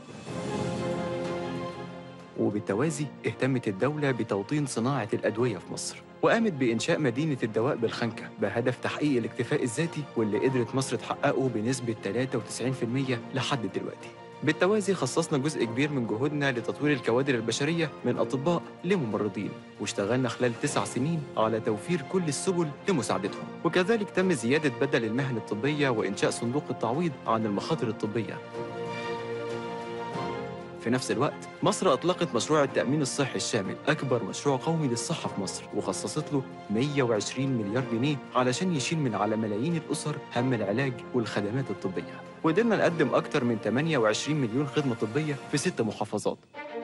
وبالتوازي اهتمت الدولة بتوطين صناعة الأدوية في مصر وقامت بإنشاء مدينة الدواء بالخنكة بهدف تحقيق الاكتفاء الذاتي واللي قدرت مصر تحققه بنسبة 93% لحد دلوقتي بالتوازي خصصنا جزء كبير من جهودنا لتطوير الكوادر البشرية من أطباء لممرضين واشتغلنا خلال تسع سنين على توفير كل السبل لمساعدتهم وكذلك تم زيادة بدل المهن الطبية وإنشاء صندوق التعويض عن المخاطر الطبية في نفس الوقت مصر أطلقت مشروع التأمين الصحي الشامل أكبر مشروع قومي للصحة في مصر وخصصت له 120 مليار جنيه علشان يشيل من على ملايين الأسر هم العلاج والخدمات الطبية وقدرنا نقدم أكثر من 28 مليون خدمة طبية في ست محافظات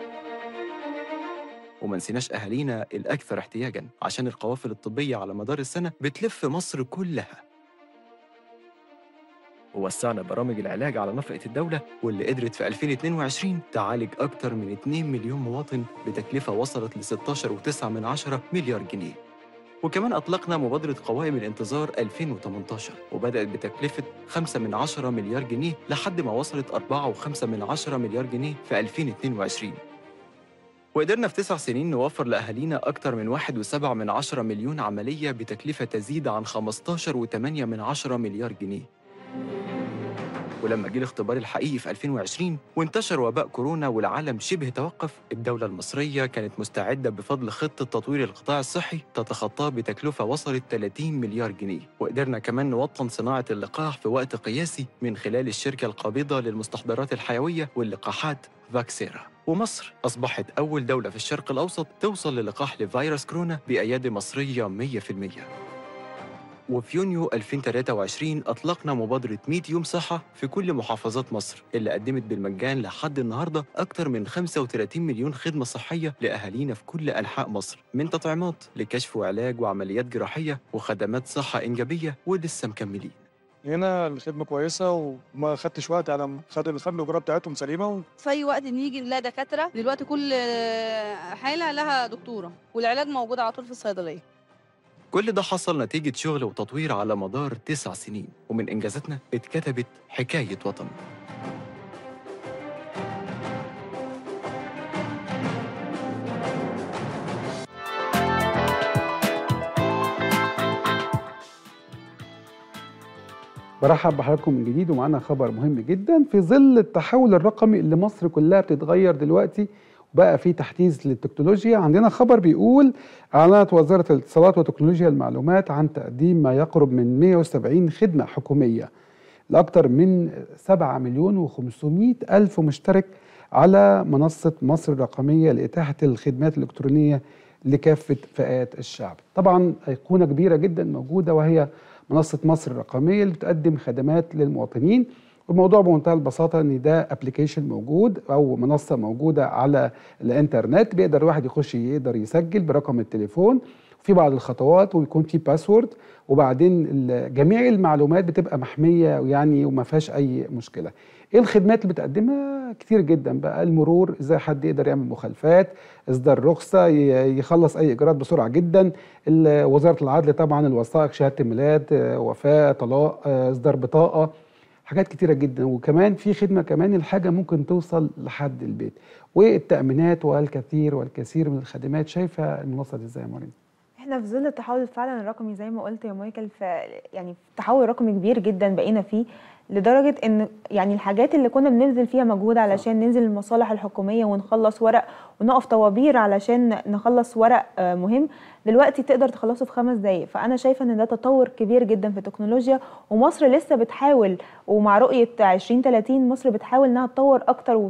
وما نسيناش أهالينا الأكثر احتياجاً عشان القوافل الطبية على مدار السنة بتلف مصر كلها ووسعنا برامج العلاج على نفقة الدولة واللي قدرت في 2022 تعالج أكثر من 2 مليون مواطن بتكلفة وصلت ل 16.9 من عشرة مليار جنيه وكمان أطلقنا مبادرة قوائم الانتظار 2018 وبدأت بتكلفة 5 من عشرة مليار جنيه لحد ما وصلت 4.5 من عشرة مليار جنيه في 2022 وقدرنا في تسع سنين نوفر لأهالينا أكثر من واحد وسبعة من عشرة مليون عملية بتكلفة تزيد عن 15 وثمانية من عشرة مليار جنيه ولما جه الاختبار الحقيقي في 2020 وانتشر وباء كورونا والعالم شبه توقف الدولة المصرية كانت مستعدة بفضل خطة تطوير القطاع الصحي تتخطاه بتكلفة وصلت 30 مليار جنيه وقدرنا كمان نوطن صناعة اللقاح في وقت قياسي من خلال الشركة القابضة للمستحضرات الحيوية واللقاحات فاكسيرا ومصر أصبحت أول دولة في الشرق الأوسط توصل للقاح لفيروس كورونا بأيادي مصرية 100% وفي يونيو 2023 أطلقنا مبادرة 100 يوم صحة في كل محافظات مصر اللي قدمت بالمجان لحد النهاردة أكتر من 35 مليون خدمة صحية لأهالينا في كل أنحاء مصر من تطعيمات لكشف وعلاج وعمليات جراحية وخدمات صحة إنجابية ولسه مكملين هنا الخدمة كويسة وما خدتش وقت على ما خد الخد الإجراء بتاعتهم سليمة و... في أي وقت نيجي نلاقي دكاترة دلوقتي كل حالة لها دكتورة والعلاج موجود على طول في الصيدلية كل ده حصل نتيجة شغل وتطوير على مدار تسع سنين ومن إنجازاتنا اتكتبت حكاية وطن برحب بحضراتكم من جديد ومعانا خبر مهم جدا في ظل التحول الرقمي اللي مصر كلها بتتغير دلوقتي وبقى في تحديث للتكنولوجيا عندنا خبر بيقول اعلنت وزاره الاتصالات وتكنولوجيا المعلومات عن تقديم ما يقرب من 170 خدمه حكوميه لاكثر من 7 مليون و500 الف مشترك على منصه مصر الرقميه لاتاحه الخدمات الالكترونيه لكافه فئات الشعب. طبعا ايقونه كبيره جدا موجوده وهي منصه مصر الرقميه اللي بتقدم خدمات للمواطنين والموضوع بمنتهى البساطه ان ده ابلكيشن موجود او منصه موجوده على الانترنت بيقدر الواحد يخش يقدر يسجل برقم التليفون في بعض الخطوات ويكون في باسورد وبعدين جميع المعلومات بتبقى محميه يعني وما فيهاش اي مشكله. ايه الخدمات اللي بتقدمها؟ كتير جدا بقى المرور ازاي حد يقدر يعمل مخالفات، اصدار رخصه، يخلص اي اجراءات بسرعه جدا، وزاره العدل طبعا الوثائق، شهاده الميلاد، وفاه، طلاق، اصدار بطاقه، حاجات كتيره جدا وكمان في خدمه كمان الحاجه ممكن توصل لحد البيت والتامينات والكثير والكثير من الخدمات شايفه المنصه دي ازاي يا مريم؟ احنا في ظل التحول فعلا الرقمي زي ما قلت يا مايكل ف يعني تحول رقمي كبير جدا بقينا فيه لدرجه ان يعني الحاجات اللي كنا بنبذل فيها مجهود علشان ننزل المصالح الحكوميه ونخلص ورق ونقف طوابير علشان نخلص ورق مهم دلوقتي تقدر تخلصه في خمس دقايق فانا شايفه ان ده تطور كبير جدا في التكنولوجيا ومصر لسه بتحاول ومع رؤيه 2030 مصر بتحاول انها تطور اكتر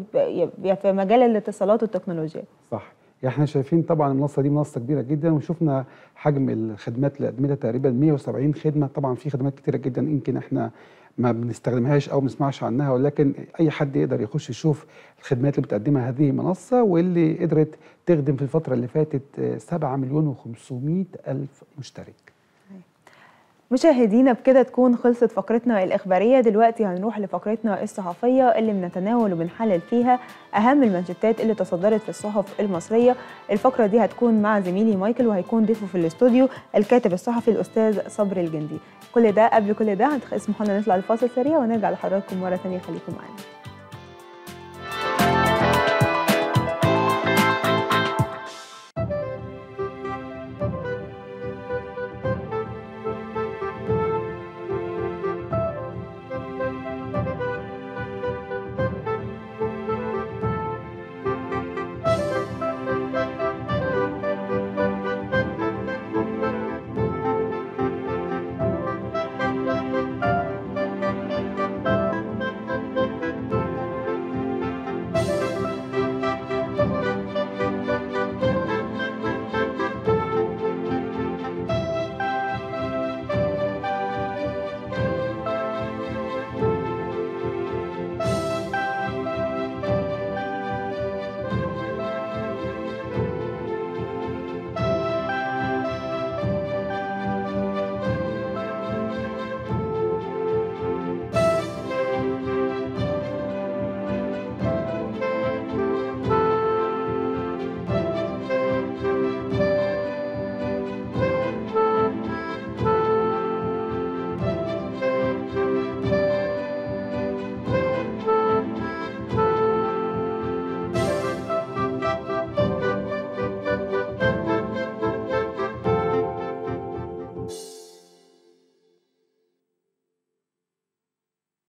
في مجال الاتصالات والتكنولوجيا صح احنا شايفين طبعا المنصه دي منصه كبيره جدا وشفنا حجم الخدمات اللي قدمتها تقريبا 170 خدمه طبعا في خدمات كتيره جدا يمكن احنا ما بنستخدمهاش او ما بنسمعش عنها ولكن اي حد يقدر يخش يشوف الخدمات اللي بتقدمها هذه المنصه واللي قدرت تخدم في الفتره اللي فاتت 7 مليون و500 الف مشترك مشاهدينا بكده تكون خلصت فقرتنا الإخبارية دلوقتي هنروح لفقرتنا الصحفية اللي بنتناول وبنحلل فيها أهم المانشيتات اللي تصدرت في الصحف المصرية الفقرة دي هتكون مع زميلي مايكل وهيكون ضيفه في الاستوديو الكاتب الصحفي الأستاذ صبري الجندي كل ده قبل كل ده اسمحوا لنا نطلع لفاصل سريع ونرجع لحضراتكم مرة ثانية خليكم معانا